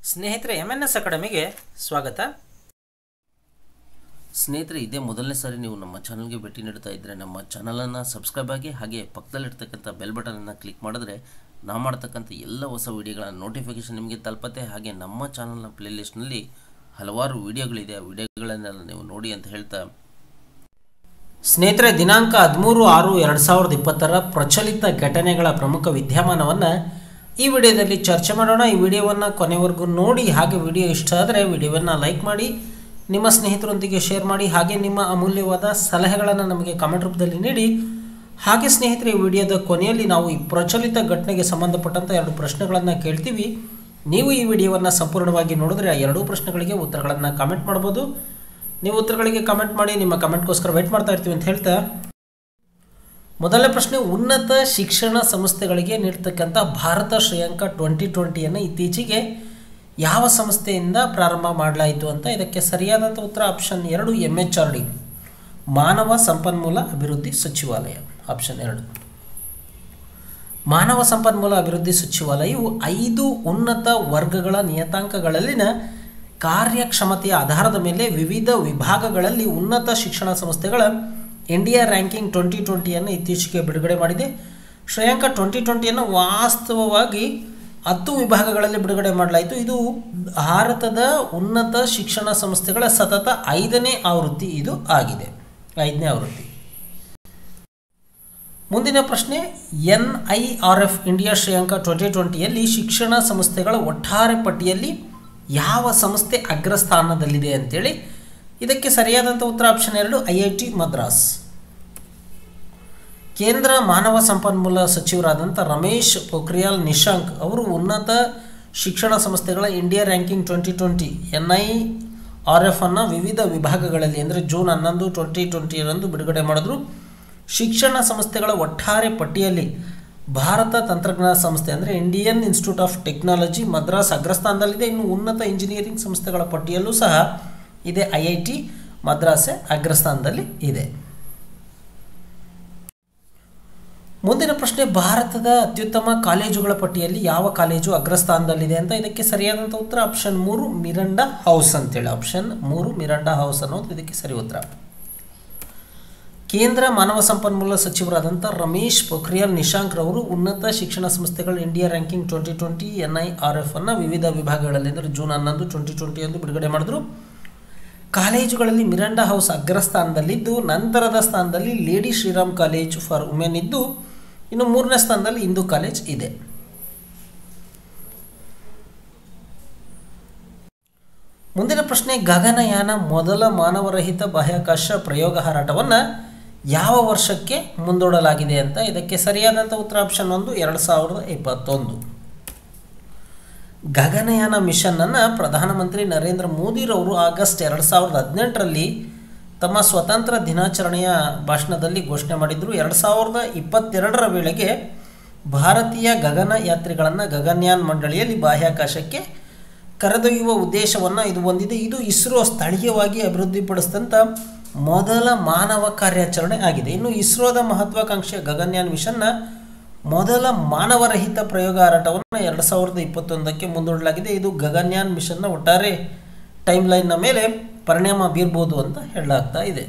ಸ್ನೇಹಿತರೆ M N S ಅಕಾಡೆಮಿಗೆ ಸ್ವಾಗತ ಸ್ನೇಹಿತರೆ ಇದೇ ಮೊದಲನೇ ಸಾರಿ ನೀವು ನಮ್ಮ ಚಾನಲ್ಗೆ ಭೇಟಿ ನೀಡ್ತಾ ಇದ್ದರೆ ನಮ್ಮ ಚಾನಲನ್ನು ಸಬ್ಸ್ಕ್ರೈಬ್ ಆಗಿ ಹಾಗೆ ಪಕ್ಕದಲ್ಲಿರ್ತಕ್ಕಂಥ ಬೆಲ್ ಬಟನನ್ನು ಕ್ಲಿಕ್ ಮಾಡಿದ್ರೆ ನಾವು ಮಾಡ್ತಕ್ಕಂಥ ಎಲ್ಲ ಹೊಸ ವಿಡಿಯೋಗಳ ನೋಟಿಫಿಕೇಷನ್ ನಿಮಗೆ ತಲುಪತ್ತೆ ಹಾಗೆ ನಮ್ಮ ಚಾನಲ್ನ ಪ್ಲೇಲಿಸ್ಟ್ನಲ್ಲಿ ಹಲವಾರು ವಿಡಿಯೋಗಳಿದೆ ಆ ವಿಡಿಯೋಗಳನ್ನೆಲ್ಲ ನೀವು ನೋಡಿ ಅಂತ ಹೇಳ್ತಾ ಸ್ನೇಹಿತರೆ ದಿನಾಂಕ ಹದಿಮೂರು ಆರು ಎರಡು ಸಾವಿರದ ಇಪ್ಪತ್ತರ ಪ್ರಚಲಿತ ಘಟನೆಗಳ ಪ್ರಮುಖ ವಿದ್ಯಮಾನವನ್ನು ಈ ವಿಡಿಯೋದಲ್ಲಿ ಚರ್ಚೆ ಮಾಡೋಣ ಈ ವಿಡಿಯೋವನ್ನು ಕೊನೆವರೆಗೂ ನೋಡಿ ಹಾಗೆ ವಿಡಿಯೋ ಇಷ್ಟ ಆದರೆ ವಿಡಿಯೋವನ್ನು ಲೈಕ್ ಮಾಡಿ ನಿಮ್ಮ ಸ್ನೇಹಿತರೊಂದಿಗೆ ಶೇರ್ ಮಾಡಿ ಹಾಗೆ ನಿಮ್ಮ ಅಮೂಲ್ಯವಾದ ಸಲಹೆಗಳನ್ನು ನಮಗೆ ಕಮೆಂಟ್ ರೂಪದಲ್ಲಿ ನೀಡಿ ಹಾಗೆ ಸ್ನೇಹಿತರೆ ಈ ವಿಡಿಯೋದ ಕೊನೆಯಲ್ಲಿ ನಾವು ಈ ಪ್ರಚಲಿತ ಘಟನೆಗೆ ಸಂಬಂಧಪಟ್ಟಂಥ ಎರಡು ಪ್ರಶ್ನೆಗಳನ್ನು ಕೇಳ್ತೀವಿ ನೀವು ಈ ವಿಡಿಯೋವನ್ನು ಸಂಪೂರ್ಣವಾಗಿ ನೋಡಿದ್ರೆ ಆ ಎರಡೂ ಪ್ರಶ್ನೆಗಳಿಗೆ ಉತ್ತರಗಳನ್ನು ಕಮೆಂಟ್ ಮಾಡ್ಬೋದು ನೀವು ಉತ್ತರಗಳಿಗೆ ಕಮೆಂಟ್ ಮಾಡಿ ನಿಮ್ಮ ಕಮೆಂಟ್ಗೋಸ್ಕರ ವೆಯ್ಟ್ ಮಾಡ್ತಾ ಇರ್ತೀವಿ ಅಂತ ಹೇಳ್ತಾ ಮೊದಲನೇ ಪ್ರಶ್ನೆ ಉನ್ನತ ಶಿಕ್ಷಣ ಸಂಸ್ಥೆಗಳಿಗೆ ನೀಡ್ತಕ್ಕಂಥ ಭಾರತ ಶ್ರೇಯಾಂಕ ಟ್ವೆಂಟಿ ಟ್ವೆಂಟಿಯನ್ನು ಇತ್ತೀಚೆಗೆ ಯಾವ ಸಂಸ್ಥೆಯಿಂದ ಪ್ರಾರಂಭ ಮಾಡಲಾಯಿತು ಅಂತ ಇದಕ್ಕೆ ಸರಿಯಾದಂಥ ಉತ್ತರ ಆಪ್ಷನ್ ಎರಡು ಎಮ್ ಎಚ್ ಆರ್ ಡಿ ಮಾನವ ಸಂಪನ್ಮೂಲ ಅಭಿವೃದ್ಧಿ ಸಚಿವಾಲಯ ಆಪ್ಷನ್ ಎರಡು ಮಾನವ ಸಂಪನ್ಮೂಲ ಅಭಿವೃದ್ಧಿ ಸಚಿವಾಲಯವು ಐದು ಉನ್ನತ ವರ್ಗಗಳ ನಿಯತಾಂಕಗಳಲ್ಲಿನ ಕಾರ್ಯಕ್ಷಮತೆಯ ಆಧಾರದ ಮೇಲೆ ವಿವಿಧ ವಿಭಾಗಗಳಲ್ಲಿ ಉನ್ನತ ಶಿಕ್ಷಣ ಸಂಸ್ಥೆಗಳ ಇಂಡಿಯಾ ರ್ಯಾಂಕಿಂಗ್ ಟ್ವೆಂಟಿ ಟ್ವೆಂಟಿಯನ್ನು ಇತ್ತೀಚೆಗೆ ಬಿಡುಗಡೆ ಮಾಡಿದೆ ಶ್ರೇಯಾಂಕ ಟ್ವೆಂಟಿ ಟ್ವೆಂಟಿಯನ್ನು ವಾಸ್ತವವಾಗಿ ಹತ್ತು ವಿಭಾಗಗಳಲ್ಲಿ ಬಿಡುಗಡೆ ಮಾಡಲಾಯಿತು ಇದು ಭಾರತದ ಉನ್ನತ ಶಿಕ್ಷಣ ಸಂಸ್ಥೆಗಳ ಸತತ ಐದನೇ ಆವೃತ್ತಿ ಇದು ಆಗಿದೆ ಐದನೇ ಆವೃತ್ತಿ ಮುಂದಿನ ಪ್ರಶ್ನೆ N I R F India ಶ್ರೇಯಾಂಕ ಟ್ವೆಂಟಿ ಟ್ವೆಂಟಿಯಲ್ಲಿ ಶಿಕ್ಷಣ ಸಂಸ್ಥೆಗಳ ಒಟ್ಟಾರೆ ಪಟ್ಟಿಯಲ್ಲಿ ಯಾವ ಸಂಸ್ಥೆ ಅಗ್ರಸ್ಥಾನದಲ್ಲಿದೆ ಅಂತೇಳಿ ಇದಕ್ಕೆ ಸರಿಯಾದಂಥ ಉತ್ತರ ಆಪ್ಷನ್ ಎರಡು ಐ ಐ ಟಿ ಮದ್ರಾಸ್ ಕೇಂದ್ರ ಮಾನವ ಸಂಪನ್ಮೂಲ ಸಚಿವರಾದಂಥ ರಮೇಶ್ ಪೋಖ್ರಿಯಾಲ್ ನಿಶಾಂಕ್ ಅವರು ಉನ್ನತ ಶಿಕ್ಷಣ ಸಂಸ್ಥೆಗಳ India ranking twenty twenty N I R F ಅನ್ನು ವಿವಿಧ ವಿಭಾಗಗಳಲ್ಲಿ ಅಂದರೆ ಜೂನ್ ಹನ್ನೊಂದು ಟ್ವೆಂಟಿ ಟ್ವೆಂಟಿಯರಂದು ಬಿಡುಗಡೆ ಮಾಡಿದ್ರು ಶಿಕ್ಷಣ ಸಂಸ್ಥೆಗಳ ಒಟ್ಟಾರೆ ಪಟ್ಟಿಯಲ್ಲಿ ಭಾರತ ತಂತ್ರಜ್ಞಾನ ಸಂಸ್ಥೆ ಅಂದರೆ Indian institute of technology Madras ಅಗ್ರಸ್ಥಾನದಲ್ಲಿದೆ ಇನ್ನು ಉನ್ನತ ಇಂಜಿನಿಯರಿಂಗ್ ಸಂಸ್ಥೆಗಳ ಪಟ್ಟಿಯಲ್ಲೂ ಸಹ ಇದೆ ಐ ಐ ಟಿ ಮದ್ರಾಸೆ ಅಗ್ರಸ್ಥಾನದಲ್ಲಿ ಇದೆ ಮುಂದಿನ ಪ್ರಶ್ನೆ ಭಾರತದ ಅತ್ಯುತ್ತಮ ಕಾಲೇಜುಗಳ ಪಟ್ಟಿಯಲ್ಲಿ ಯಾವ ಕಾಲೇಜು ಅಗ್ರಸ್ಥಾನದಲ್ಲಿದೆ ಅಂತ ಇದಕ್ಕೆ ಸರಿಯಾದಂಥ ಉತ್ತರ ಆಪ್ಷನ್ ಮೂರು ಮಿರಂಡಾ ಹೌಸ್ ಅಂತೇಳಿ ಆಪ್ಷನ್ ಮೂರು ಮಿರಂಡಾ ಹೌಸ್ ಅನ್ನೋದು ಇದಕ್ಕೆ ಸರಿ ಉತ್ತರ ಕೇಂದ್ರ ಮಾನವ ಸಂಪನ್ಮೂಲ ಸಚಿವರಾದಂಥ ರಮೇಶ್ ಪೋಖ್ರಿಯಾಲ್ ನಿಶಾಂಕ್ ರವರು ಉನ್ನತ ಶಿಕ್ಷಣ ಸಂಸ್ಥೆಗಳ India ranking twenty twenty N I R F ಅನ್ನು ವಿವಿಧ ವಿಭಾಗಗಳಲ್ಲಿ ಅಂದರೆ ಜೂನ್ ಹನ್ನೊಂದು ಟ್ವೆಂಟಿ ಟ್ವೆಂಟಿಯಂದು ಬಿಡುಗಡೆ ಮಾಡಿದ್ರು ಕಾಲೇಜುಗಳಲ್ಲಿ ಮಿರಾಂಡಾ ಹೌಸ್ ಅಗ್ರಸ್ಥಾನದಲ್ಲಿದ್ದು ನಂತರದ ಸ್ಥಾನದಲ್ಲಿ lady Shriram college for women ಇದ್ದು ಇನ್ನು ಮೂರನೇ ಸ್ಥಾನದಲ್ಲಿ ಹಿಂದೂ ಕಾಲೇಜ್ ಇದೆ ಮುಂದಿನ ಪ್ರಶ್ನೆ ಗಗನಯಾನ ಮೊದಲ ಮಾನವರಹಿತ ಬಾಹ್ಯಾಕಾಶ ಪ್ರಯೋಗ ಹಾರಾಟವನ್ನು ಯಾವ ವರ್ಷಕ್ಕೆ ಮುಂದೂಡಲಾಗಿದೆ ಅಂತ ಇದಕ್ಕೆ ಸರಿಯಾದಂಥ ಉತ್ತರ ಆಪ್ಷನ್ ಒಂದು ಎರಡು ಸಾವಿರದ ಇಪ್ಪತ್ತೊಂದು ಗಗನಯಾನ ಮಿಷನ್ನನ್ನು ಪ್ರಧಾನಮಂತ್ರಿ ನರೇಂದ್ರ ಮೋದಿರವರು ಆಗಸ್ಟ್ ಎರಡು ಸಾವಿರದ ಹದಿನೆಂಟರಲ್ಲಿ ತಮ್ಮ ಸ್ವತಂತ್ರ ದಿನಾಚರಣೆಯ ಭಾಷಣದಲ್ಲಿ ಘೋಷಣೆ ಮಾಡಿದರು ಎರಡು ಸಾವಿರದ ಇಪ್ಪತ್ತೆರಡರ ವೇಳೆಗೆ ಭಾರತೀಯ ಗಗನ ಯಾತ್ರಿಗಳನ್ನು ಗಗನಯಾನ್ ಮಂಡಳಿಯಲ್ಲಿ ಬಾಹ್ಯಾಕಾಶಕ್ಕೆ ಕರೆದೊಯ್ಯುವ ಉದ್ದೇಶವನ್ನು ಇದು ಹೊಂದಿದೆ ಇದು ಇಸ್ರೋ ಸ್ಥಳೀಯವಾಗಿ ಅಭಿವೃದ್ಧಿಪಡಿಸಿದಂಥ ಮೊದಲ ಮಾನವ ಕಾರ್ಯಾಚರಣೆ ಆಗಿದೆ ಇನ್ನು ಇಸ್ರೋದ ಮಹತ್ವಾಕಾಂಕ್ಷೆಯ ಗಗನಯಾನ್ ಮಿಷನ್ನ ಮೊದಲ ಮಾನವರಹಿತ ಪ್ರಯೋಗ ಹಾರಾಟವನ್ನು ಎರಡು ಸಾವಿರದ ಇಪ್ಪತ್ತೊಂದಕ್ಕೆ ಮುಂದೂಡಲಾಗಿದೆ ಇದು ಗಗನಯಾನ್ ಮಿಷನ್ನ ಒಟ್ಟಾರೆ ಟೈಮ್ ಲೈನ್ನ ಮೇಲೆ ಪರಿಣಾಮ ಬೀರ್ಬೋದು ಅಂತ ಹೇಳಲಾಗ್ತಾ ಇದೆ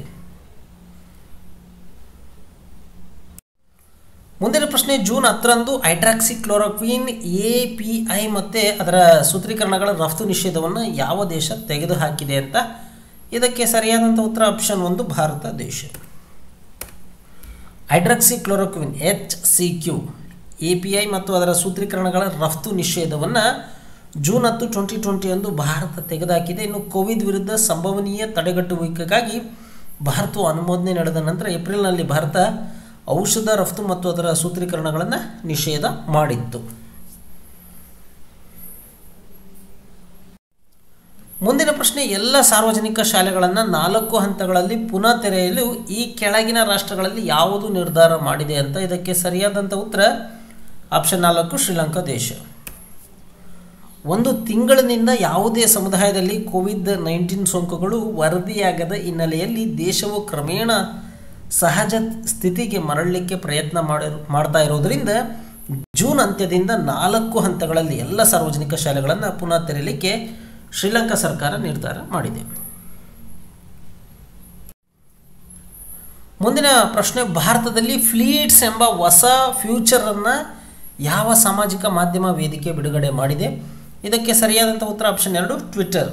ಮುಂದಿನ ಪ್ರಶ್ನೆ ಜೂನ್ ಹತ್ತರಂದು hydroxychloroquine A P I ಮತ್ತು ಅದರ ಸೂತ್ರೀಕರಣಗಳ ರಫ್ತು ನಿಷೇಧವನ್ನು ಯಾವ ದೇಶ ತೆಗೆದುಹಾಕಿದೆ ಅಂತ ಇದಕ್ಕೆ ಸರಿಯಾದಂಥ ಉತ್ತರ ಆಪ್ಷನ್ ಒಂದು ಭಾರತ ದೇಶ hydroxychloroquine H C Q A P I ಮತ್ತು ಅದರ ಸೂತ್ರೀಕರಣಗಳ ರಫ್ತು ನಿಷೇಧವನ್ನು ಜೂನ್ ಹತ್ತು ಟ್ವೆಂಟಿ ಟ್ವೆಂಟಿಯಂದು ಭಾರತ ತೆಗೆದುಹಾಕಿದೆ ಇನ್ನು ಕೋವಿಡ್ ವಿರುದ್ಧ ಸಂಭವನೀಯ ತಡೆಗಟ್ಟುವಿಕೆಗಾಗಿ ಭಾರತವು ಅನುಮೋದನೆ ನಡೆದ ನಂತರ ಏಪ್ರಿಲ್ನಲ್ಲಿ ಭಾರತ ಔಷಧ ರಫ್ತು ಮತ್ತು ಅದರ ಸೂತ್ರೀಕರಣಗಳನ್ನು ನಿಷೇಧ ಮಾಡಿತ್ತು ಮುಂದಿನ ಪ್ರಶ್ನೆ ಎಲ್ಲ ಸಾರ್ವಜನಿಕ ಶಾಲೆಗಳನ್ನು ನಾಲ್ಕು ಹಂತಗಳಲ್ಲಿ ಪುನಃ ತೆರೆಯಲು ಈ ಕೆಳಗಿನ ರಾಷ್ಟ್ರಗಳಲ್ಲಿ ಯಾವುದು ನಿರ್ಧಾರ ಮಾಡಿದೆ ಅಂತ ಇದಕ್ಕೆ ಸರಿಯಾದಂಥ ಉತ್ತರ ಆಪ್ಷನ್ ನಾಲ್ಕು ಶ್ರೀಲಂಕಾ ದೇಶ ಒಂದು ತಿಂಗಳಿನಿಂದ ಯಾವುದೇ ಸಮುದಾಯದಲ್ಲಿ ಕೋವಿಡ್ ನೈನ್ಟೀನ್ ಸೋಂಕುಗಳು ವರದಿಯಾಗದ ಹಿನ್ನೆಲೆಯಲ್ಲಿ ದೇಶವು ಕ್ರಮೇಣ ಸಹಜ ಸ್ಥಿತಿಗೆ ಮರಳಲಿಕ್ಕೆ ಪ್ರಯತ್ನ ಮಾಡಿ ಮಾಡ್ತಾ ಇರೋದರಿಂದ ಜೂನ್ ಅಂತ್ಯದಿಂದ ನಾಲ್ಕು ಹಂತಗಳಲ್ಲಿ ಎಲ್ಲ ಸಾರ್ವಜನಿಕ ಶಾಲೆಗಳನ್ನು ಪುನಃ ತೆರೆಯಲಿಕ್ಕೆ ಶ್ರೀಲಂಕಾ ಸರ್ಕಾರ ನಿರ್ಧಾರ ಮಾಡಿದೆ ಮುಂದಿನ ಪ್ರಶ್ನೆ ಭಾರತದಲ್ಲಿ ಫ್ಲೀಟ್ಸ್ ಎಂಬ ಹೊಸ ಫ್ಯೂಚರನ್ನು ಯಾವ ಸಾಮಾಜಿಕ ಮಾಧ್ಯಮ ವೇದಿಕೆ ಬಿಡುಗಡೆ ಮಾಡಿದೆ ಇದಕ್ಕೆ ಸರಿಯಾದಂಥ ಉತ್ತರ ಆಪ್ಷನ್ ಎರಡು ಟ್ವಿಟರ್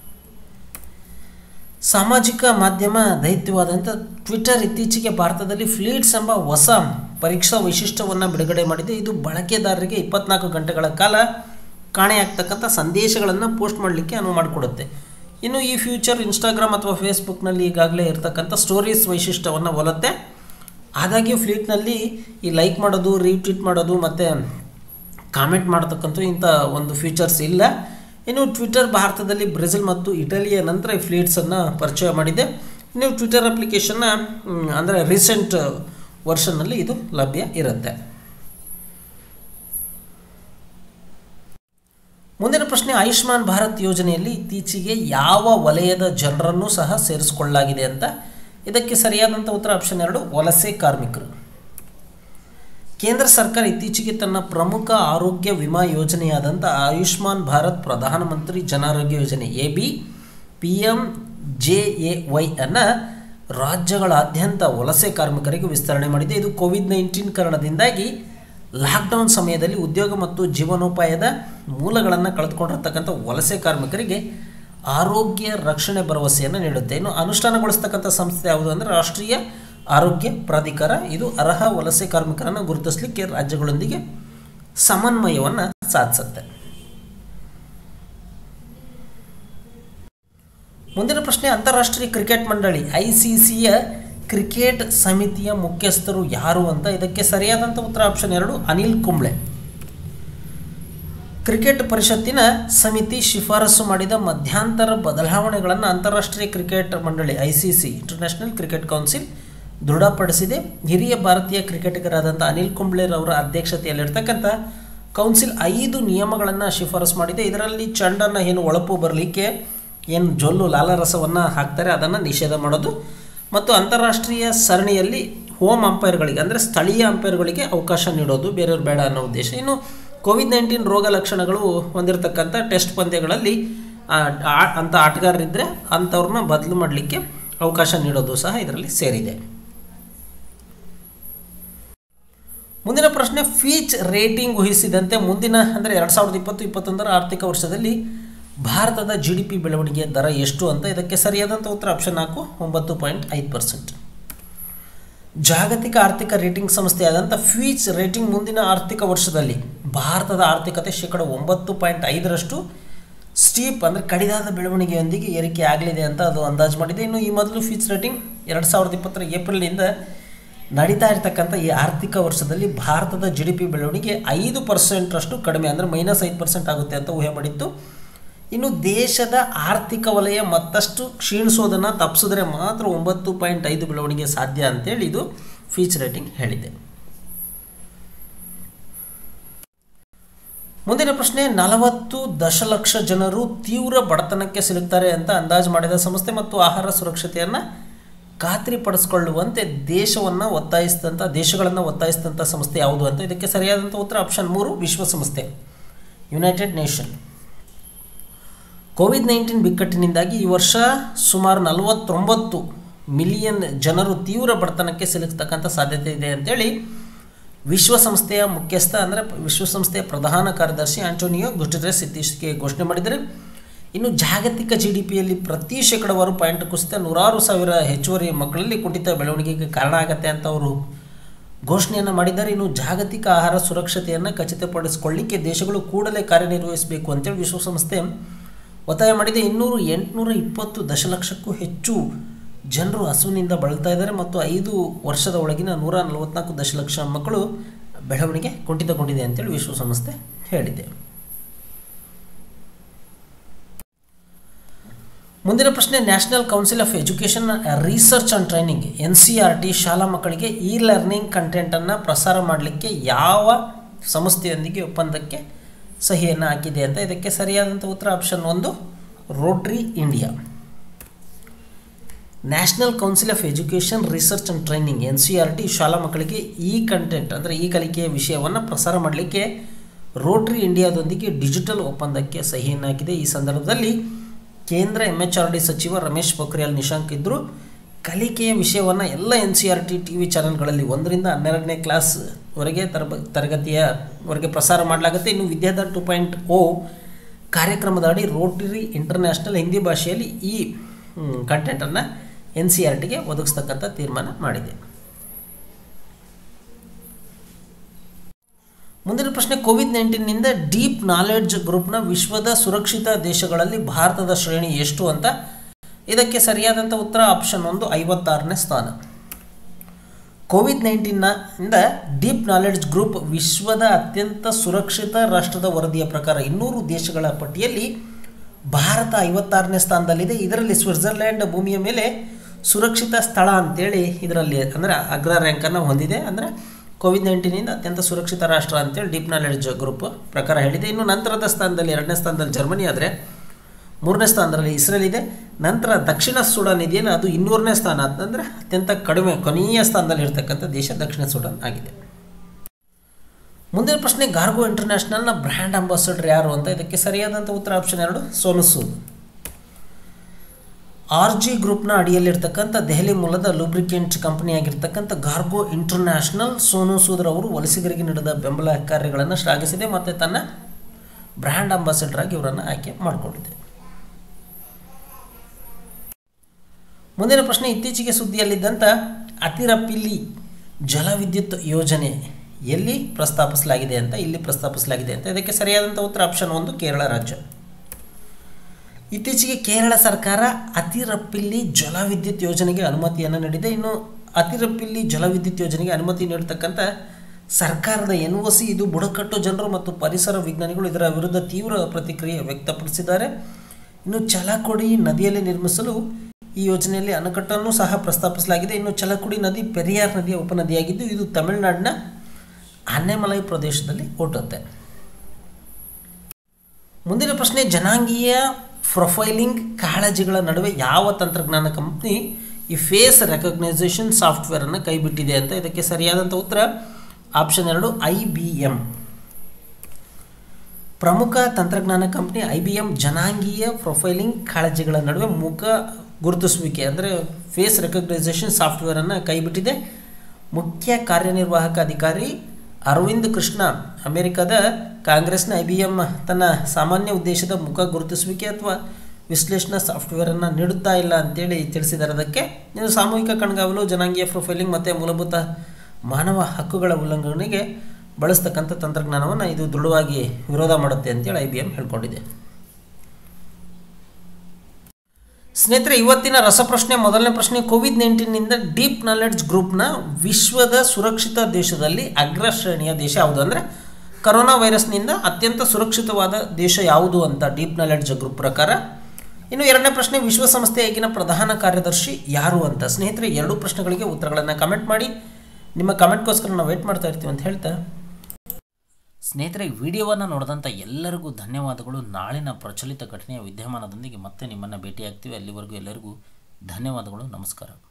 ಸಾಮಾಜಿಕ ಮಾಧ್ಯಮ ದೈತ್ಯವಾದಂಥ ಟ್ವಿಟರ್ ಇತ್ತೀಚೆಗೆ ಭಾರತದಲ್ಲಿ ಫ್ಲೀಟ್ಸ್ ಎಂಬ ಹೊಸ ಪರೀಕ್ಷಾ ವೈಶಿಷ್ಟ್ಯವನ್ನು ಬಿಡುಗಡೆ ಮಾಡಿದೆ ಇದು ಬಳಕೆದಾರರಿಗೆ ಇಪ್ಪತ್ನಾಲ್ಕು ಗಂಟೆಗಳ ಕಾಲ ಕಾಣೆಯಾಗ್ತಕ್ಕಂಥ ಸಂದೇಶಗಳನ್ನು ಪೋಸ್ಟ್ ಮಾಡಲಿಕ್ಕೆ ಅನುವು ಮಾಡಿಕೊಡುತ್ತೆ ಇನ್ನು ಈ ಫ್ಯೂಚರ್ ಇನ್ಸ್ಟಾಗ್ರಾಮ್ ಅಥವಾ ಫೇಸ್ಬುಕ್ನಲ್ಲಿ ಈಗಾಗಲೇ ಇರತಕ್ಕಂಥ ಸ್ಟೋರೀಸ್ ವೈಶಿಷ್ಟ್ಯವನ್ನು ಒಲತ್ತೆ ಆದಾಗ್ಯೂ ಫ್ಲೀಟ್ನಲ್ಲಿ ಈ ಲೈಕ್ ಮಾಡೋದು ರೀಟ್ವೀಟ್ ಮಾಡೋದು ಮತ್ತು ಕಾಮೆಂಟ್ ಮಾಡತಕ್ಕಂಥ ಇಂಥ ಒಂದು ಫೀಚರ್ಸ್ ಇಲ್ಲ ಇನ್ನು ಟ್ವಿಟರ್ ಭಾರತದಲ್ಲಿ ಬ್ರೆಜಿಲ್ ಮತ್ತು ಇಟಲಿಯ ನಂತರ ಈ ಫ್ಲೀಟ್ಸನ್ನು ಪರಿಚಯ ಮಾಡಿದೆ ಇನ್ನು ಟ್ವಿಟರ್ ಅಪ್ಲಿಕೇಶನ್ನ ಅಂದರೆ ರೀಸೆಂಟ್ ವರ್ಷನ್ನಲ್ಲಿ ಇದು ಲಭ್ಯ ಇರುತ್ತೆ ಮುಂದಿನ ಪ್ರಶ್ನೆ ಆಯುಷ್ಮಾನ್ ಭಾರತ್ ಯೋಜನೆಯಲ್ಲಿ ಇತ್ತೀಚೆಗೆ ಯಾವ ವಲಯದ ಜನರನ್ನು ಸಹ ಸೇರಿಸಿಕೊಳ್ಳಲಾಗಿದೆ ಅಂತ ಇದಕ್ಕೆ ಸರಿಯಾದಂಥ ಉತ್ತರ ಆಪ್ಷನ್ ಎರಡು ವಲಸೆ ಕಾರ್ಮಿಕರು ಕೇಂದ್ರ ಸರ್ಕಾರ ಇತ್ತೀಚೆಗೆ ತನ್ನ ಪ್ರಮುಖ ಆರೋಗ್ಯ ವಿಮಾ ಯೋಜನೆಯಾದಂಥ ಆಯುಷ್ಮಾನ್ ಭಾರತ್ ಪ್ರಧಾನಮಂತ್ರಿ ಜನಾರೋಗ್ಯ ಯೋಜನೆ A B P M J A Y ಅನ್ನು ರಾಜ್ಯಗಳಾದ್ಯಂತ ವಲಸೆ ಕಾರ್ಮಿಕರಿಗೆ ವಿಸ್ತರಣೆ ಮಾಡಿದೆ ಇದು ಕೋವಿಡ್ ನೈನ್ಟೀನ್ ಕಾರಣದಿಂದಾಗಿ ಲಾಕ್ಡೌನ್ ಸಮಯದಲ್ಲಿ ಉದ್ಯೋಗ ಮತ್ತು ಜೀವನೋಪಾಯದ ಮೂಲಗಳನ್ನು ಕಳೆದುಕೊಂಡಿರ್ತಕ್ಕಂಥ ವಲಸೆ ಕಾರ್ಮಿಕರಿಗೆ ಆರೋಗ್ಯ ರಕ್ಷಣೆ ಭರವಸೆಯನ್ನು ನೀಡುತ್ತೆ ಇನ್ನು ಅನುಷ್ಠಾನಗೊಳಿಸ್ತಕ್ಕಂಥ ಸಂಸ್ಥೆ ಯಾವುದು ಅಂದರೆ ರಾಷ್ಟ್ರೀಯ ಆರೋಗ್ಯ ಪ್ರಾಧಿಕಾರ ಇದು ಅರ್ಹ ವಲಸೆ ಕಾರ್ಮಿಕರನ್ನು ಗುರುತಿಸಲಿಕ್ಕೆ ರಾಜ್ಯಗಳೊಂದಿಗೆ ಸಮನ್ವಯವನ್ನು ಸಾಧಿಸುತ್ತೆ ಮುಂದಿನ ಪ್ರಶ್ನೆ ಅಂತಾರಾಷ್ಟ್ರೀಯ ಕ್ರಿಕೆಟ್ ಮಂಡಳಿ ಐ ಸಿ ಸಿಯ ಕ್ರಿಕೆಟ್ ಸಮಿತಿಯ ಮುಖ್ಯಸ್ಥರು ಯಾರು ಅಂತ ಇದಕ್ಕೆ ಸರಿಯಾದಂಥ ಉತ್ತರ ಆಪ್ಷನ್ ಎರಡು ಅನಿಲ್ ಕುಂಬ್ಳೆ ಕ್ರಿಕೆಟ್ ಪರಿಷತ್ತಿನ ಸಮಿತಿ ಶಿಫಾರಸು ಮಾಡಿದ ಮಧ್ಯಂತರ ಬದಲಾವಣೆಗಳನ್ನು ಅಂತಾರಾಷ್ಟ್ರೀಯ ಕ್ರಿಕೆಟ್ ಮಂಡಳಿ I C C international cricket council ದೃಢಪಡಿಸಿದೆ ಹಿರಿಯ ಭಾರತೀಯ ಕ್ರಿಕೆಟಿಗರಾದಂಥ ಅನಿಲ್ ಕುಂಬ್ಳೆರ್ ಅವರ ಅಧ್ಯಕ್ಷತೆಯಲ್ಲಿರ್ತಕ್ಕಂಥ ಕೌನ್ಸಿಲ್ ಐದು ನಿಯಮಗಳನ್ನು ಶಿಫಾರಸು ಮಾಡಿದೆ ಇದರಲ್ಲಿ ಚೆಂಡನ್ನು ಏನು ಒಳಪು ಬರಲಿಕ್ಕೆ ಏನು ಜೊಲ್ಲು ಲಾಲಾರಸವನ್ನು ಹಾಕ್ತಾರೆ ಅದನ್ನು ನಿಷೇಧ ಮಾಡೋದು ಮತ್ತು ಅಂತಾರಾಷ್ಟ್ರೀಯ ಸರಣಿಯಲ್ಲಿ ಹೋಮ್ ಅಂಪೈರ್ಗಳಿಗೆ ಅಂದರೆ ಸ್ಥಳೀಯ ಅಂಪೈರ್ಗಳಿಗೆ ಅವಕಾಶ ನೀಡೋದು ಬೇರೆಯವ್ರು ಬೇಡ ಅನ್ನೋ ಉದ್ದೇಶ ಇನ್ನು ಕೋವಿಡ್ ನೈನ್ಟೀನ್ ರೋಗ ಲಕ್ಷಣಗಳು ಹೊಂದಿರತಕ್ಕಂಥ ಟೆಸ್ಟ್ ಪಂದ್ಯಗಳಲ್ಲಿ ಅಂಥ ಆಟಗಾರರಿದ್ದರೆ ಅಂಥವ್ರನ್ನ ಬದಲು ಮಾಡಲಿಕ್ಕೆ ಅವಕಾಶ ನೀಡೋದು ಸಹ ಇದರಲ್ಲಿ ಸೇರಿದೆ ಮುಂದಿನ ಪ್ರಶ್ನೆ ಫೀಚ್ ರೇಟಿಂಗ್ ಊಹಿಸಿದಂತೆ ಮುಂದಿನ ಅಂದರೆ ಎರಡು ಸಾವಿರದ ಇಪ್ಪತ್ತು ಇಪ್ಪತ್ತೊಂದರ ಆರ್ಥಿಕ ವರ್ಷದಲ್ಲಿ ಭಾರತದ ಜಿ ಡಿ ಪಿ ಬೆಳವಣಿಗೆಯ ದರ ಎಷ್ಟು ಅಂತ ಇದಕ್ಕೆ ಸರಿಯಾದಂಥ ಉತ್ತರ ಆಪ್ಷನ್ ನಾಲ್ಕು ಒಂಬತ್ತು ಪಾಯಿಂಟ್ ಐದು ಪರ್ಸೆಂಟ್ ಜಾಗತಿಕ ಆರ್ಥಿಕ ರೇಟಿಂಗ್ ಸಂಸ್ಥೆಯಾದಂಥ ಫೀಚ್ ರೇಟಿಂಗ್ ಮುಂದಿನ ಆರ್ಥಿಕ ವರ್ಷದಲ್ಲಿ ಭಾರತದ ಆರ್ಥಿಕತೆ ಶೇಕಡ ಒಂಬತ್ತು ಪಾಯಿಂಟ್ ಐದರಷ್ಟು ಸ್ಟೀಪ್ ಅಂದರೆ ಕಡಿದಾದ ಬೆಳವಣಿಗೆಯೊಂದಿಗೆ ಏರಿಕೆ ಆಗಲಿದೆ ಅಂತ ಅದು ಅಂದಾಜು ಮಾಡಿದೆ ಇನ್ನು ಈ ಮೊದಲು ಫೀಚ್ ರೇಟಿಂಗ್ ಎರಡು ಸಾವಿರದ ಇಪ್ಪತ್ತರ ಏಪ್ರಿಲ್ನಿಂದ ನಡೀತಾ ಇರತಕ್ಕಂಥ ಈ ಆರ್ಥಿಕ ವರ್ಷದಲ್ಲಿ ಭಾರತದ ಜಿ ಡಿ ಪಿ ಬೆಳವಣಿಗೆ ಐದು ಪರ್ಸೆಂಟ್ರಷ್ಟು ಕಡಿಮೆ ಅಂದರೆ ಮೈನಸ್ ಐದು ಪರ್ಸೆಂಟ್ ಆಗುತ್ತೆ ಅಂತ ಊಹೆ ಮಾಡಿತ್ತು ಇನ್ನು ದೇಶದ ಆರ್ಥಿಕ ವಲಯ ಮತ್ತಷ್ಟು ಕ್ಷೀಣಿಸೋದನ್ನು ತಪ್ಪಿಸಿದ್ರೆ ಮಾತ್ರ ಒಂಬತ್ತು ಪಾಯಿಂಟ್ ಐದು ಬೆಳವಣಿಗೆ ಸಾಧ್ಯ ಅಂತೇಳಿ ಇದು ಫೀಚ್ ರೇಟಿಂಗ್ ಹೇಳಿದೆ ಮುಂದಿನ ಪ್ರಶ್ನೆ ನಲವತ್ತು ದಶಲಕ್ಷ ಜನರು ತೀವ್ರ ಬಡತನಕ್ಕೆ ಸಿಲುಕ್ತಾರೆ ಅಂತ ಅಂದಾಜು ಮಾಡಿದ ಸಂಸ್ಥೆ ಮತ್ತು ಆಹಾರ ಸುರಕ್ಷತೆಯನ್ನು ಖಾತ್ರಿಪಡಿಸಿಕೊಳ್ಳುವಂತೆ ದೇಶವನ್ನು ಒತ್ತಾಯಿಸಿದಂಥ ದೇಶಗಳನ್ನು ಒತ್ತಾಯಿಸಿದಂಥ ಸಂಸ್ಥೆ ಯಾವುದು ಅಂತ ಇದಕ್ಕೆ ಸರಿಯಾದಂಥ ಉತ್ತರ ಆಪ್ಷನ್ ಮೂರು ವಿಶ್ವಸಂಸ್ಥೆ ಯುನೈಟೆಡ್ ನೇಷನ್ ಕೋವಿಡ್ ನೈನ್ಟೀನ್ ಬಿಕ್ಕಟ್ಟಿನಿಂದಾಗಿ ಈ ವರ್ಷ ಸುಮಾರು ನಲವತ್ತೊಂಬತ್ತು ಮಿಲಿಯನ್ ಜನರು ತೀವ್ರ ಬಡತನಕ್ಕೆ ಸಿಲುಕ್ತಕ್ಕಂಥ ಸಾಧ್ಯತೆ ಇದೆ ಅಂತೇಳಿ ವಿಶ್ವಸಂಸ್ಥೆಯ ಮುಖ್ಯಸ್ಥ ಅಂದರೆ ವಿಶ್ವಸಂಸ್ಥೆಯ ಪ್ರಧಾನ ಕಾರ್ಯದರ್ಶಿ ಆಂಟೋನಿಯೋ ಗುಟೆರೆಸ್ ಇತ್ತೀಚೆಗೆ ಘೋಷಣೆ ಮಾಡಿದರೆ ಇನ್ನು ಜಾಗತಿಕ ಜಿ ಡಿ ಪಿಯಲ್ಲಿ ಪ್ರತಿ ಶೇಕಡವಾರು ಪಾಯಿಂಟ್ ಕುಸಿತ ನೂರಾರು ಸಾವಿರ ಹೆಚ್ಚುವರಿ ಮಕ್ಕಳಲ್ಲಿ ಕುಂಠಿತ ಬೆಳವಣಿಗೆಗೆ ಕಾರಣ ಆಗತ್ತೆ ಅಂತ ಅವರು ಘೋಷಣೆಯನ್ನು ಮಾಡಿದ್ದಾರೆ ಇನ್ನು ಜಾಗತಿಕ ಆಹಾರ ಸುರಕ್ಷತೆಯನ್ನು ಖಚಿತಪಡಿಸಿಕೊಳ್ಳಿಕ್ಕೆ ದೇಶಗಳು ಕೂಡಲೇ ಕಾರ್ಯನಿರ್ವಹಿಸಬೇಕು ಅಂತೇಳಿ ವಿಶ್ವಸಂಸ್ಥೆ ಒತ್ತಾಯ ಮಾಡಿದೆ ಇನ್ನೂರು ಎಂಟುನೂರ ಇಪ್ಪತ್ತು ದಶಲಕ್ಷಕ್ಕೂ ಹೆಚ್ಚು ಜನರು ಹಸುವಿನಿಂದ ಬಳಲ್ತಾ ಇದ್ದಾರೆ ಮತ್ತು ಐದು ವರ್ಷದ ಒಳಗಿನ ನೂರ ನಲವತ್ನಾಲ್ಕು ದಶಲಕ್ಷ ಮಕ್ಕಳು ಬೆಳವಣಿಗೆ ಕುಂಠಿತಗೊಂಡಿದೆ ಅಂತೇಳಿ ವಿಶ್ವಸಂಸ್ಥೆ ಹೇಳಿದೆ ಮುಂದಿನ ಪ್ರಶ್ನೆ national council of education research and training N C R T ಶಾಲಾ ಮಕ್ಕಳಿಗೆ ಇ ಲರ್ನಿಂಗ್ ಕಂಟೆಂಟನ್ನು ಪ್ರಸಾರ ಮಾಡಲಿಕ್ಕೆ ಯಾವ ಸಂಸ್ಥೆಯೊಂದಿಗೆ ಒಪ್ಪಂದಕ್ಕೆ ಸಹಿಯನ್ನು ಹಾಕಿದೆ ಅಂತ ಇದಕ್ಕೆ ಸರಿಯಾದಂಥ ಉತ್ತರ ಆಪ್ಷನ್ ಒಂದು rotary India national council of education research and training N C R T ಶಾಲಾ ಮಕ್ಕಳಿಗೆ ಈ ಕಂಟೆಂಟ್ ಅಂದರೆ ಈ ಕಲಿಕೆಯ ವಿಷಯವನ್ನು ಪ್ರಸಾರ ಮಾಡಲಿಕ್ಕೆ ರೋಟ್ರಿ ಇಂಡಿಯಾದೊಂದಿಗೆ ಡಿಜಿಟಲ್ ಒಪ್ಪಂದಕ್ಕೆ ಸಹಿಯನ್ನು ಹಾಕಿದೆ ಈ ಸಂದರ್ಭದಲ್ಲಿ ಕೇಂದ್ರ ಎಮ್ ಎಚ್ ಆರ್ ಡಿ ಸಚಿವ ರಮೇಶ್ ಪೋಖ್ರಿಯಾಲ್ ನಿಶಾಂಕ್ ಇದ್ದರು ಕಲಿಕೆಯ ವಿಷಯವನ್ನು ಎಲ್ಲ N C R T T V ಚಾನಲ್ಗಳಲ್ಲಿ ಒಂದರಿಂದ ಹನ್ನೆರಡನೇ ಕ್ಲಾಸ್ವರೆಗೆ ತರಬ ತರಗತಿಯವರೆಗೆ ಪ್ರಸಾರ ಮಾಡಲಾಗುತ್ತೆ ಇನ್ನು ವಿದ್ಯಾಧರ್ ಟು ಪಾಯಿಂಟ್ ಓ ಕಾರ್ಯಕ್ರಮದ ಅಡಿ ರೋಟರಿ ಇಂಟರ್ನ್ಯಾಷನಲ್ ಹಿಂದಿ ಭಾಷೆಯಲ್ಲಿ ಈ ಕಂಟೆಂಟನ್ನು ಎನ್ ಸಿ ಆರ್ ಟಿಗೆ ಒದಗಿಸ್ತಕ್ಕಂಥ ತೀರ್ಮಾನ ಮಾಡಿದೆ ಮುಂದಿನ ಪ್ರಶ್ನೆ ಕೋವಿಡ್ ನೈನ್ಟೀನ್ನಿಂದ ಡೀಪ್ ನಾಲೆಡ್ಜ್ ಗ್ರೂಪ್ನ ವಿಶ್ವದ ಸುರಕ್ಷಿತ ದೇಶಗಳಲ್ಲಿ ಭಾರತದ ಶ್ರೇಣಿ ಎಷ್ಟು ಅಂತ ಇದಕ್ಕೆ ಸರಿಯಾದಂಥ ಉತ್ತರ ಆಪ್ಷನ್ ಒಂದು ಐವತ್ತಾರನೇ ಸ್ಥಾನ ಕೋವಿಡ್ ನೈನ್ಟೀನ್ನ ಇಂದ ಡೀಪ್ ನಾಲೆಡ್ಜ್ ಗ್ರೂಪ್ ವಿಶ್ವದ ಅತ್ಯಂತ ಸುರಕ್ಷಿತ ರಾಷ್ಟ್ರದ ವರದಿಯ ಪ್ರಕಾರ ಇನ್ನೂರು ದೇಶಗಳ ಪಟ್ಟಿಯಲ್ಲಿ ಭಾರತ ಐವತ್ತಾರನೇ ಸ್ಥಾನದಲ್ಲಿದೆ ಇದರಲ್ಲಿ ಸ್ವಿಟ್ಜರ್ಲ್ಯಾಂಡ್ ಭೂಮಿಯ ಮೇಲೆ ಸುರಕ್ಷಿತ ಸ್ಥಳ ಅಂತೇಳಿ ಇದರಲ್ಲಿ ಅಂದರೆ ಅಗ್ರ ರ್ಯಾಂಕನ್ನು ಹೊಂದಿದೆ ಅಂದರೆ ಕೋವಿಡ್ ನೈನ್ಟೀನಿಂದ ಅತ್ಯಂತ ಸುರಕ್ಷಿತ ರಾಷ್ಟ್ರ ಅಂತೇಳಿ ಡೀಪ್ ನಾಲೆಡ್ಜ್ ಗ್ರೂಪ್ ಪ್ರಕಾರ ಹೇಳಿದೆ ಇನ್ನು ನಂತರದ ಸ್ಥಾನದಲ್ಲಿ ಎರಡನೇ ಸ್ಥಾನದಲ್ಲಿ ಜರ್ಮನಿ ಆದರೆ ಮೂರನೇ ಸ್ಥಾನದಲ್ಲಿ ಇಸ್ರೇಲ್ ಇದೆ ನಂತರ ದಕ್ಷಿಣ ಸುಡಾನ್ ಇದೆಯಲ್ಲ ಅದು ಇನ್ನೂರನೇ ಸ್ಥಾನ ಅಂತಂದರೆ ಅತ್ಯಂತ ಕಡಿಮೆ ಕೊನೆಯ ಸ್ಥಾನದಲ್ಲಿ ಇರ್ತಕ್ಕಂಥ ದೇಶ ದಕ್ಷಿಣ ಸುಡಾನ್ ಆಗಿದೆ ಮುಂದಿನ ಪ್ರಶ್ನೆ ಗಾರ್ಗೋ ಇಂಟರ್ನ್ಯಾಷನಲ್ನ ಬ್ರ್ಯಾಂಡ್ ಅಂಬಾಸಡರ್ ಯಾರು ಅಂತ ಇದಕ್ಕೆ ಸರಿಯಾದಂಥ ಉತ್ತರ ಆಪ್ಷನ್ ಎರಡು ಸೋನು ಸೂದ್ ಆರ್ ಜಿ ಗ್ರೂಪ್ನ ಅಡಿಯಲ್ಲಿರ್ತಕ್ಕಂಥ ದೆಹಲಿ ಮೂಲದ ಲೂಬ್ರಿಕೆಂಟ್ ಕಂಪನಿಯಾಗಿರ್ತಕ್ಕಂಥ ಗಾರ್ಗೋ ಇಂಟರ್ನ್ಯಾಷನಲ್ ಸೋನು ಸೂದ್ ಅವರು ವಲಸಿಗರಿಗೆ ನೀಡಿದ ಬೆಂಬಲ ಕಾರ್ಯಗಳನ್ನು ಶ್ಲಾಘಿಸಿದೆ ಮತ್ತು ತನ್ನ ಬ್ರ್ಯಾಂಡ್ ಅಂಬಾಸಡರ್ ಆಗಿ ಇವರನ್ನು ಆಯ್ಕೆ ಮಾಡಿಕೊಂಡಿದೆ ಮುಂದಿನ ಪ್ರಶ್ನೆ ಇತ್ತೀಚೆಗೆ ಸುದ್ದಿಯಲ್ಲಿದ್ದಂಥ ಅತಿರಪಿಲ್ಲಿ ಜಲವಿದ್ಯುತ್ ಯೋಜನೆ ಎಲ್ಲಿ ಪ್ರಸ್ತಾಪಿಸಲಾಗಿದೆ ಅಂತ ಇಲ್ಲಿ ಪ್ರಸ್ತಾಪಿಸಲಾಗಿದೆ ಅಂತ ಇದಕ್ಕೆ ಸರಿಯಾದಂಥ ಉತ್ತರ ಆಪ್ಷನ್ ಒಂದು ಕೇರಳ ರಾಜ್ಯ ಇತ್ತೀಚೆಗೆ ಕೇರಳ ಸರ್ಕಾರ ಅತಿರಪ್ಪಿಲ್ಲಿ ಜಲವಿದ್ಯುತ್ ಯೋಜನೆಗೆ ಅನುಮತಿಯನ್ನು ನೀಡಿದೆ ಇನ್ನು ಅತಿರಪ್ಪಿಲ್ಲಿ ಜಲವಿದ್ಯುತ್ ಯೋಜನೆಗೆ ಅನುಮತಿ ನೀಡತಕ್ಕಂಥ ಸರ್ಕಾರದ ಎನ್ ಒ ಸಿ ಇದು ಬುಡಕಟ್ಟು ಜನರು ಮತ್ತು ಪರಿಸರ ವಿಜ್ಞಾನಿಗಳು ಇದರ ವಿರುದ್ಧ ತೀವ್ರ ಪ್ರತಿಕ್ರಿಯೆ ವ್ಯಕ್ತಪಡಿಸಿದ್ದಾರೆ ಇನ್ನು ಚಲಕೊಡಿ ನದಿಯಲ್ಲಿ ನಿರ್ಮಿಸಲು ಈ ಯೋಜನೆಯಲ್ಲಿ ಅಣೆಕಟ್ಟನ್ನು ಸಹ ಪ್ರಸ್ತಾಪಿಸಲಾಗಿದೆ ಇನ್ನು ಚಲಕುಡಿ ನದಿ ಪೆರಿಯಾರ್ ನದಿಯ ಉಪನದಿಯಾಗಿದ್ದು ಇದು ತಮಿಳುನಾಡಿನ ಆನೆಮಲೈ ಪ್ರದೇಶದಲ್ಲಿ ಹುಟ್ಟುತ್ತೆ ಮುಂದಿನ ಪ್ರಶ್ನೆ ಜನಾಂಗೀಯ ಪ್ರೊಫೈಲಿಂಗ್ ಕಾಳಜಿಗಳ ನಡುವೆ ಯಾವ ತಂತ್ರಜ್ಞಾನ ಕಂಪ್ನಿ ಈ ಫೇಸ್ ರೆಕಗ್ನೈಸೇಷನ್ ಸಾಫ್ಟ್ವೇರನ್ನು ಕೈಬಿಟ್ಟಿದೆ ಅಂತ ಇದಕ್ಕೆ ಸರಿಯಾದಂಥ ಉತ್ತರ ಆಪ್ಷನ್ ಎರಡು ಐ ಬಿ ಎಮ್ ಪ್ರಮುಖ ತಂತ್ರಜ್ಞಾನ ಕಂಪ್ನಿ ಐ ಬಿ ಎಮ್ ಜನಾಂಗೀಯ ಪ್ರೊಫೈಲಿಂಗ್ ಕಾಳಜಿಗಳ ನಡುವೆ ಮುಖ ಗುರುತಿಸುವಿಕೆ ಅಂದರೆ ಫೇಸ್ ರೆಕಗ್ನೈಸೇಷನ್ ಸಾಫ್ಟ್ವೇರನ್ನು ಕೈಬಿಟ್ಟಿದೆ ಮುಖ್ಯ ಕಾರ್ಯನಿರ್ವಾಹಕ ಅಧಿಕಾರಿ ಅರವಿಂದ್ ಕೃಷ್ಣ ಅಮೆರಿಕದ ಕಾಂಗ್ರೆಸ್ನ ಐ ಬಿ ಎಮ್ ತನ್ನ ಸಾಮಾನ್ಯ ಉದ್ದೇಶದ ಮುಖ ಗುರುತಿಸುವಿಕೆ ಅಥವಾ ವಿಶ್ಲೇಷಣಾ ಸಾಫ್ಟ್ವೇರನ್ನು ನೀಡುತ್ತಾ ಇಲ್ಲ ಅಂತೇಳಿ ತಿಳಿಸಿದ್ದಾರೆ ಅದಕ್ಕೆ ಇದು ಸಾಮೂಹಿಕ ಕಣ್ಗಾವಲು ಜನಾಂಗೀಯ ಪ್ರೊಫೈಲಿಂಗ್ ಮತ್ತು ಮೂಲಭೂತ ಮಾನವ ಹಕ್ಕುಗಳ ಉಲ್ಲಂಘನೆಗೆ ಬಳಸ್ತಕ್ಕಂಥ ತಂತ್ರಜ್ಞಾನವನ್ನು ಇದು ದೃಢವಾಗಿ ವಿರೋಧ ಮಾಡುತ್ತೆ ಅಂತೇಳಿ ಐ ಬಿ ಎಮ್ ಹೇಳ್ಕೊಂಡಿದೆ ಸ್ನೇಹಿತರೆ ಇವತ್ತಿನ ರಸಪ್ರಶ್ನೆ ಮೊದಲನೇ ಪ್ರಶ್ನೆ ಕೋವಿಡ್ ನೈನ್ಟೀನ್ನಿಂದ ಡೀಪ್ ನಾಲೆಡ್ಜ್ ಗ್ರೂಪ್ನ ವಿಶ್ವದ ಸುರಕ್ಷಿತ ದೇಶದಲ್ಲಿ ಅಗ್ರ ಶ್ರೇಣಿಯ ದೇಶ ಯಾವುದು ಅಂದರೆ ಕರೋನಾ ವೈರಸ್ನಿಂದ ಅತ್ಯಂತ ಸುರಕ್ಷಿತವಾದ ದೇಶ ಯಾವುದು ಅಂತ ಡೀಪ್ ನಾಲೆಡ್ಜ್ ಗ್ರೂಪ್ ಪ್ರಕಾರ ಇನ್ನು ಎರಡನೇ ಪ್ರಶ್ನೆ ವಿಶ್ವಸಂಸ್ಥೆಯ ಈಗಿನ ಪ್ರಧಾನ ಕಾರ್ಯದರ್ಶಿ ಯಾರು ಅಂತ ಸ್ನೇಹಿತರೆ ಎರಡೂ ಪ್ರಶ್ನೆಗಳಿಗೆ ಉತ್ತರಗಳನ್ನು ಕಮೆಂಟ್ ಮಾಡಿ ನಿಮ್ಮ ಕಮೆಂಟ್ಗೋಸ್ಕರ ನಾವು ವೇಟ್ ಮಾಡ್ತಾ ಇರ್ತೀವಿ ಅಂತ ಹೇಳ್ತಾ ಸ್ನೇಹಿತರೆ ಈ ವಿಡಿಯೋವನ್ನು ನೋಡಿದಂಥ ಎಲ್ಲರಿಗೂ ಧನ್ಯವಾದಗಳು ನಾಳಿನ ಪ್ರಚಲಿತ ಘಟನೆಯ ವಿದ್ಯಮಾನದೊಂದಿಗೆ ಮತ್ತೆ ನಿಮ್ಮನ್ನು ಭೇಟಿಯಾಗ್ತೀವಿ ಅಲ್ಲಿವರೆಗೂ ಎಲ್ಲರಿಗೂ ಧನ್ಯವಾದಗಳು ನಮಸ್ಕಾರ